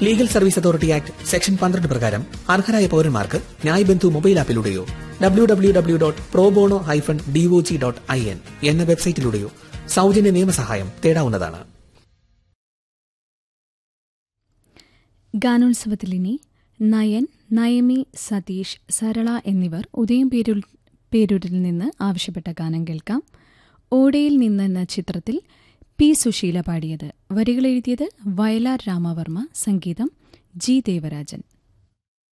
legal service authority act section പന്ത്രണ്ട് പ്രകാരം അർഹരായ പൌരന്മാർക്ക് ന്യായ് ബന്ധു മൊബൈൽ ആപ്പിലൂടെയോ W W W dot pro bono hyphen DOG dot I N എന്ന വെബ്സൈറ്റിലൂടെയോ സൗജന്യ നിയമസഹായം തേടാവുന്നതാണ് ഗാനോത്സവത്തിൽ ഇനി നയൻ നയമി സതീഷ് സരള എന്നിവർ ഉദയം പേരൂർ പേരൂരിൽ നിന്ന് ആവശ്യപ്പെട്ട ഗാനം കേൾക്കാം ഓടയിൽ നിന്നെന്ന ചിത്രത്തിൽ പി സുശീല പാടിയത് വരികൾ എഴുതിയത് വയലാർ രാമവർമ്മ സംഗീതം ജി ദേവരാജൻ